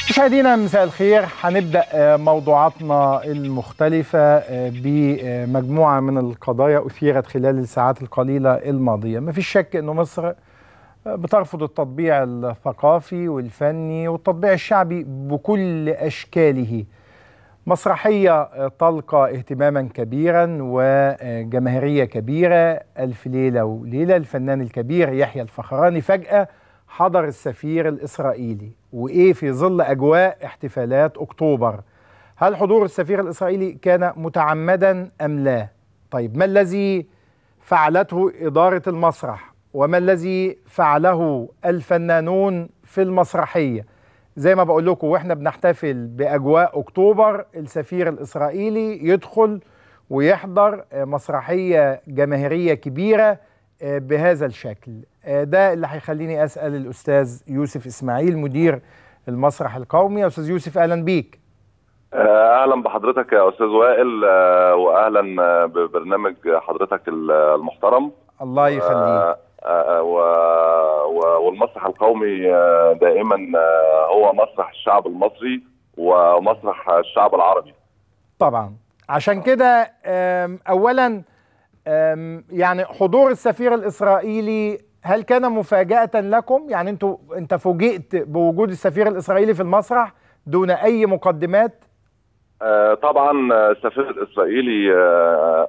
مشاهدينا مساء الخير هنبدا موضوعاتنا المختلفه بمجموعه من القضايا اثيرت خلال الساعات القليله الماضيه ما فيش شك انه مصر بترفض التطبيع الثقافي والفني والتطبيع الشعبي بكل اشكاله مسرحيه تلقى اهتماما كبيرا وجماهيريه كبيره الف ليله وليله الفنان الكبير يحيى الفخراني فجاه حضر السفير الإسرائيلي وإيه في ظل أجواء احتفالات أكتوبر هل حضور السفير الإسرائيلي كان متعمدا أم لا طيب ما الذي فعلته إدارة المسرح وما الذي فعله الفنانون في المسرحية زي ما بقول لكم واحنا بنحتفل بأجواء أكتوبر السفير الإسرائيلي يدخل ويحضر مسرحية جماهيرية كبيرة بهذا الشكل ده اللي هيخليني اسال الاستاذ يوسف اسماعيل مدير المسرح القومي يا استاذ يوسف اهلا بيك اهلا بحضرتك يا استاذ وائل واهلا ببرنامج حضرتك المحترم الله يخليك والمسرح القومي دائما هو مسرح الشعب المصري ومسرح الشعب العربي طبعا عشان كده اولا يعني حضور السفير الاسرائيلي هل كان مفاجأة لكم؟ يعني انتوا انت فوجئت بوجود السفير الاسرائيلي في المسرح دون اي مقدمات؟ آه طبعا السفير الاسرائيلي آه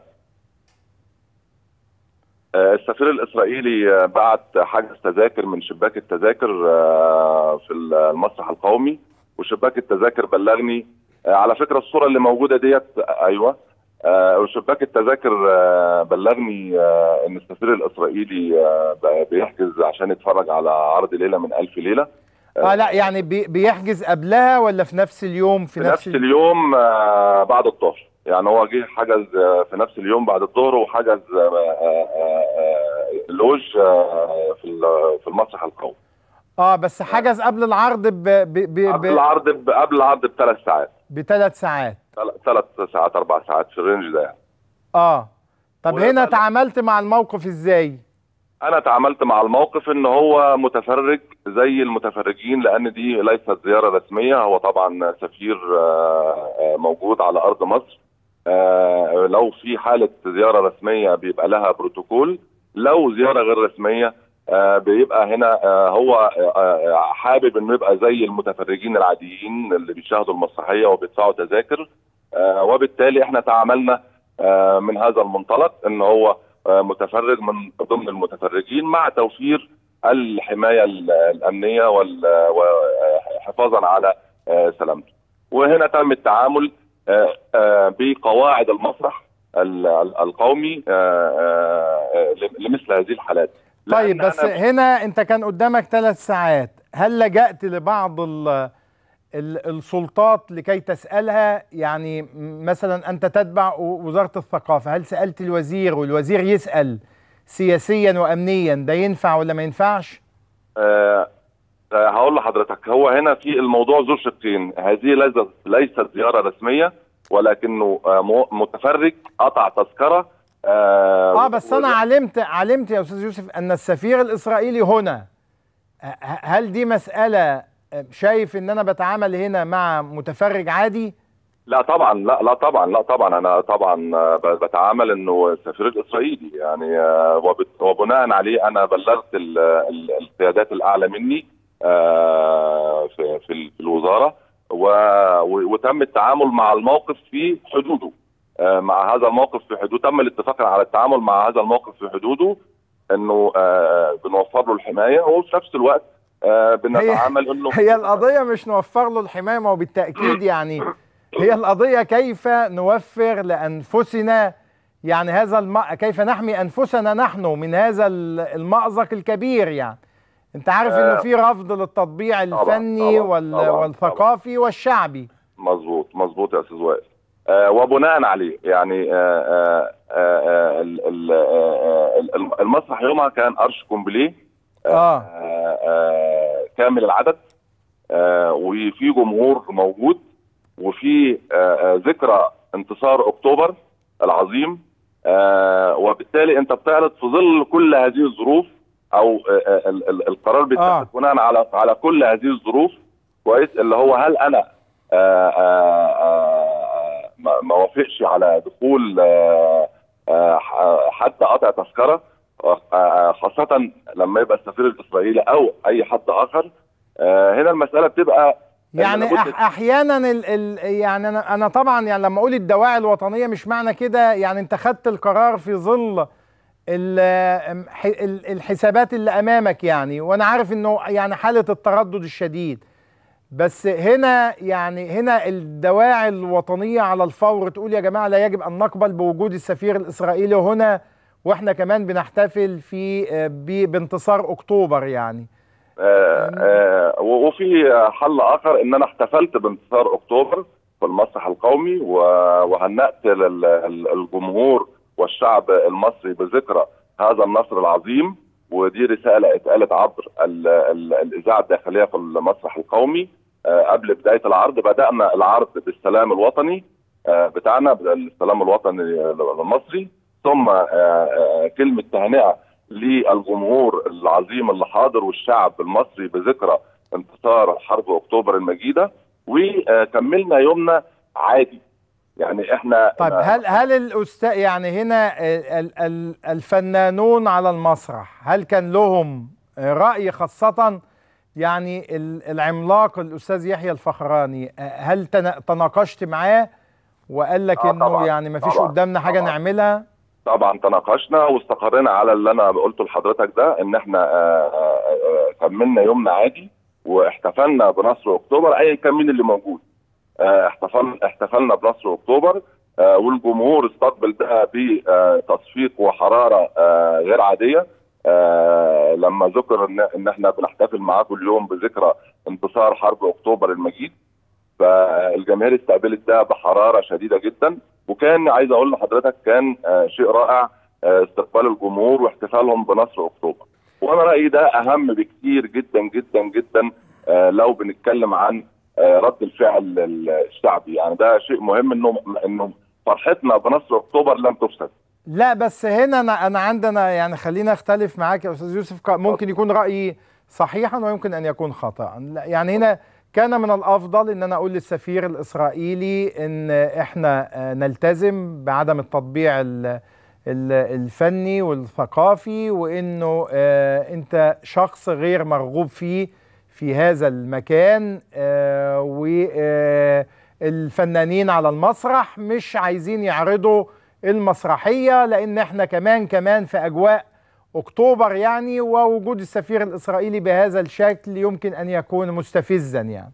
السفير الاسرائيلي بعت حجز تذاكر من شباك التذاكر آه في المسرح القومي وشباك التذاكر بلغني على فكره الصوره اللي موجوده ديت ايوه آه وشباك التذاكر آه بلغني آه ان السفير الاسرائيلي آه بيحجز عشان يتفرج على عرض ليله من الف ليله اه لا يعني بي بيحجز قبلها ولا في نفس اليوم في, في نفس, نفس اليوم آه بعد الظهر يعني هو جه حجز آه في نفس اليوم بعد الظهر وحجز آه آه لوج آه في في المسرح القومي اه بس حجز قبل العرض ب ب ب قبل العرض ب قبل العرض بثلاث ساعات بثلاث ساعات ثلاث ساعات اربع ساعات في الرينج ده يعني اه طب هنا تعاملت مع الموقف ازاي؟ انا تعاملت مع الموقف ان هو متفرج زي المتفرجين لان دي ليست زياره رسميه هو طبعا سفير موجود على ارض مصر لو في حاله زياره رسميه بيبقى لها بروتوكول لو زياره غير رسميه بيبقى هنا هو حابب انه يبقى زي المتفرجين العاديين اللي بيشاهدوا المسرحيه وبيدفعوا تذاكر وبالتالي احنا تعاملنا من هذا المنطلق ان هو متفرج من ضمن المتفرجين مع توفير الحمايه الامنيه وحفاظا على سلامته وهنا تم التعامل بقواعد المسرح القومي لمثل هذه الحالات طيب بس هنا انت كان قدامك ثلاث ساعات هل لجأت لبعض ال السلطات لكي تسألها يعني مثلا أنت تتبع وزارة الثقافة هل سألت الوزير والوزير يسأل سياسيا وأمنيا ده ينفع ولا ما ينفعش؟ أه هقول لحضرتك هو هنا في الموضوع ذو شقين هذه ليست ليست زيارة رسمية ولكنه متفرج قطع تذكرة اه, آه بس انا علمت علمت يا استاذ يوسف ان السفير الاسرائيلي هنا هل دي مساله شايف ان انا بتعامل هنا مع متفرج عادي لا طبعا لا لا طبعا لا طبعا انا طبعا بتعامل انه السفير الاسرائيلي يعني وبناء عليه انا بلغت القيادات الاعلى مني في في الوزاره وتم التعامل مع الموقف في حدوده مع هذا الموقف في حدود تم الاتفاق على التعامل مع هذا الموقف في حدوده انه بنوفر له الحمايه وفي نفس الوقت بنتعامل انه هي القضيه مش نوفر له الحمايه ما هو بالتاكيد يعني هي القضيه كيف نوفر لانفسنا يعني هذا الم... كيف نحمي انفسنا نحن من هذا المأزق الكبير يعني انت عارف انه في رفض للتطبيع الفني طبعًا وال... طبعًا والثقافي طبعًا والشعبي مظبوط مظبوط يا استاذ وائل آه وبناء عليه يعني آه آه المسرح يومها كان ارش كومبليه آه. كامل العدد وفي جمهور موجود وفي ذكرى انتصار اكتوبر العظيم وبالتالي انت بتعرض في ظل كل هذه الظروف او القرار بيتاخد بناء على على كل هذه الظروف كويس اللي هو هل انا آآ آآ ما وافقش على دخول حتى قطع تذكره خاصه لما يبقى السفير الاسرائيلي او اي حد اخر هنا المساله بتبقى يعني أح احيانا ال ال يعني انا انا طبعا يعني لما اقول الدواعي الوطنيه مش معنى كده يعني انت خدت القرار في ظل الحسابات اللي امامك يعني وانا عارف انه يعني حاله التردد الشديد بس هنا يعني هنا الدواعي الوطنيه على الفور تقول يا جماعه لا يجب ان نقبل بوجود السفير الاسرائيلي هنا واحنا كمان بنحتفل في بانتصار اكتوبر يعني آه آه وفي حل اخر ان انا احتفلت بانتصار اكتوبر في المسرح القومي وهنأت الجمهور والشعب المصري بذكرى هذا النصر العظيم ودي رساله اتقالت عبر ال ال الاذاعه الداخليه في المسرح القومي آه قبل بدايه العرض بدانا العرض بالسلام الوطني بتاعنا السلام الوطني المصري ثم كلمه تهنئه للجمهور العظيم اللي حاضر والشعب المصري بذكرى انتصار حرب اكتوبر المجيده وكملنا يومنا عادي يعني احنا طيب هل هل الاستاذ يعني هنا الفنانون على المسرح هل كان لهم راي خاصه يعني العملاق الاستاذ يحيى الفخراني هل تناقشت معاه وقال لك آه انه طبعًا يعني ما فيش طبعًا قدامنا حاجه طبعًا نعملها طبعا تناقشنا واستقرينا على اللي انا قلته لحضرتك ده ان احنا آآ آآ كملنا يومنا عادي واحتفلنا بنصر اكتوبر ايا كان مين اللي موجود احتفلنا احتفلنا بنصر اكتوبر والجمهور استقبل ده بتصفيق وحراره غير عاديه لما ذكر ان ان احنا بنحتفل معاكم اليوم بذكرى انتصار حرب اكتوبر المجيد فالجماهير استقبلت ده بحراره شديده جدا وكان عايز اقول لحضرتك كان شيء رائع استقبال الجمهور واحتفالهم بنصر اكتوبر وانا رايي ده اهم بكتير جدا جدا جدا لو بنتكلم عن رد الفعل الشعبي يعني ده شيء مهم انه انه فرحتنا بنصر اكتوبر لم تفسد لا بس هنا انا انا عندنا يعني خلينا اختلف معاك يا استاذ يوسف ممكن يكون رايي صحيحا ويمكن ان يكون خطا يعني هنا كان من الافضل ان انا اقول للسفير الاسرائيلي ان احنا نلتزم بعدم التطبيع الفني والثقافي وانه انت شخص غير مرغوب فيه في هذا المكان والفنانين على المسرح مش عايزين يعرضوا المسرحيه لان احنا كمان كمان في اجواء اكتوبر يعني ووجود السفير الاسرائيلي بهذا الشكل يمكن ان يكون مستفزا يعني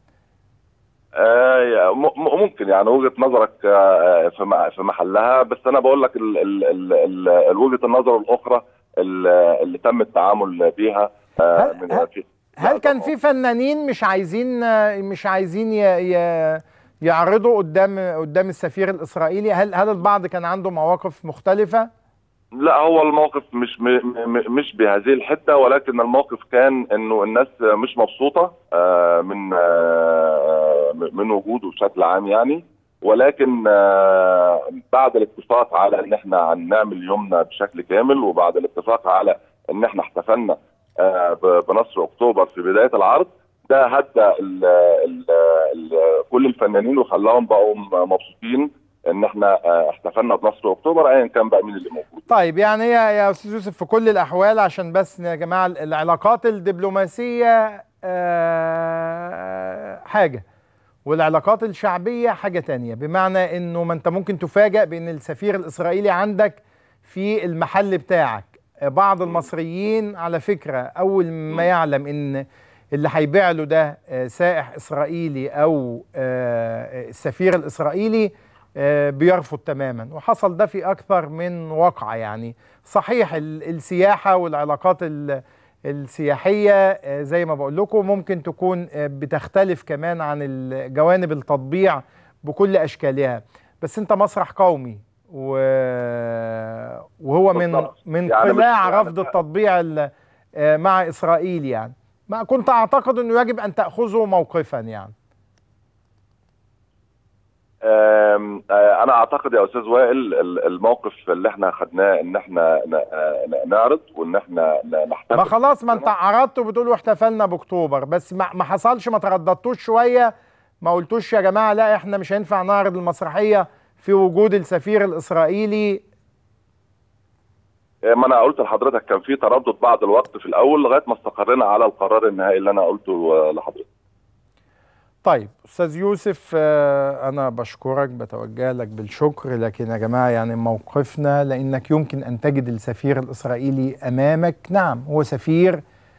آه ممكن يعني وجهه نظرك آه في محلها بس انا بقول لك وجهه النظر الاخرى اللي تم التعامل بها آه هل, هل, هل كان في فنانين مش عايزين مش عايزين يعرضوا قدام قدام السفير الاسرائيلي هل هل البعض كان عنده مواقف مختلفه لا هو الموقف مش م مش بهذه الحده ولكن الموقف كان انه الناس مش مبسوطه من من وجوده بشكل عام يعني ولكن بعد الاتفاق على ان احنا هنعمل يومنا بشكل كامل وبعد الاتفاق على ان احنا احتفلنا بنصر اكتوبر في بدايه العرض ده هدى ال ال ال كل الفنانين وخلاهم بقوا مبسوطين ان احنا احتفلنا بنصر اكتوبر ايا كان بقى مين اللي موجود. طيب يعني يا يا استاذ يوسف في كل الاحوال عشان بس يا جماعه العلاقات الدبلوماسيه حاجه والعلاقات الشعبيه حاجه تانية بمعنى انه ما انت ممكن تفاجئ بان السفير الاسرائيلي عندك في المحل بتاعك بعض المصريين على فكره اول ما يعلم ان اللي هيبيع له ده سائح اسرائيلي او السفير الاسرائيلي بيرفض تماما وحصل ده في اكثر من وقعه يعني صحيح السياحه والعلاقات السياحيه زي ما بقول لكم ممكن تكون بتختلف كمان عن جوانب التطبيع بكل اشكالها بس انت مسرح قومي وهو من من يعني قلاع رفض التطبيع مع اسرائيل يعني ما كنت اعتقد انه يجب ان تاخذوا موقفا يعني آم، آه، انا اعتقد يا استاذ وائل ال- الموقف اللي احنا خدناه ان احنا ن- ن- نعرض وان احنا ن- نحتفل ما خلاص ما انت عرضتوا بتقولوا احتفلنا باكتوبر بس ما, ما حصلش ما ترددتوش شويه ما قلتوش يا جماعه لا احنا مش هينفع نعرض المسرحيه في وجود السفير الاسرائيلي آه، ما انا قلت لحضرتك كان في تردد بعض الوقت في الاول لغايه ما استقرينا على القرار النهائي اللي انا قلته آه، لحضرتك طيب استاذ يوسف آه، انا بشكرك بتوجه لك بالشكر لكن يا جماعه يعني موقفنا لانك يمكن ان تجد السفير الاسرائيلي امامك نعم هو سفير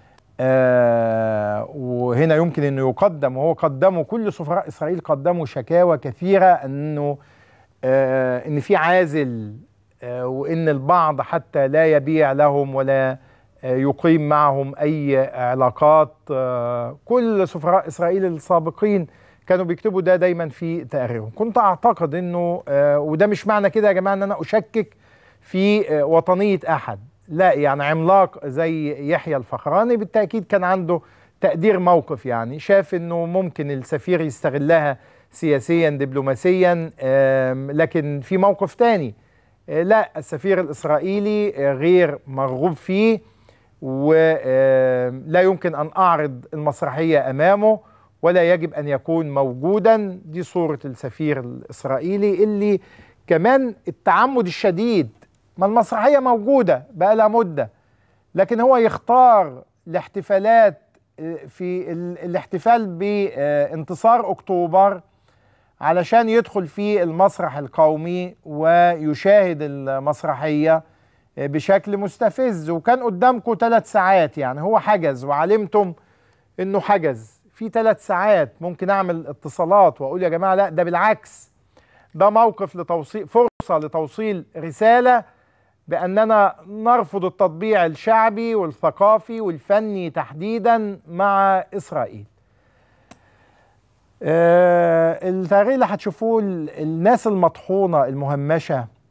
آه وهنا يمكن انه يقدم وهو قدمه كل سفراء اسرائيل قدموا شكاوى كثيره انه آه ان في عازل آه وان البعض حتى لا يبيع لهم ولا آه يقيم معهم اي علاقات آه كل سفراء اسرائيل السابقين كانوا بيكتبوا ده دايما في تقاريرهم كنت اعتقد انه آه وده مش معنى كده يا جماعه ان انا اشكك في آه وطنيه احد لا يعني عملاق زي يحيى الفخراني بالتاكيد كان عنده تقدير موقف يعني شاف انه ممكن السفير يستغلها سياسيا دبلوماسيا آم، لكن في موقف تاني آه، لا السفير الاسرائيلي آه، غير مرغوب فيه ولا يمكن ان اعرض المسرحيه امامه ولا يجب ان يكون موجودا دي صوره السفير الاسرائيلي اللي كمان التعمد الشديد ما المسرحيه موجوده بقى لها مده لكن هو يختار الاحتفالات آه، في ال- الاحتفال بانتصار اكتوبر علشان يدخل في المسرح القومي ويشاهد المسرحيه آه، بشكل مستفز وكان قدامكم ثلاث ساعات يعني هو حجز وعلمتم انه حجز في ثلاث ساعات ممكن اعمل اتصالات واقول يا جماعه لا ده بالعكس ده موقف لتوصيل فرصه لتوصيل رساله باننا نرفض التطبيع الشعبي والثقافي والفني تحديدا مع اسرائيل. آه التغيير اللي هتشوفوه ال- الناس المطحونه المهمشه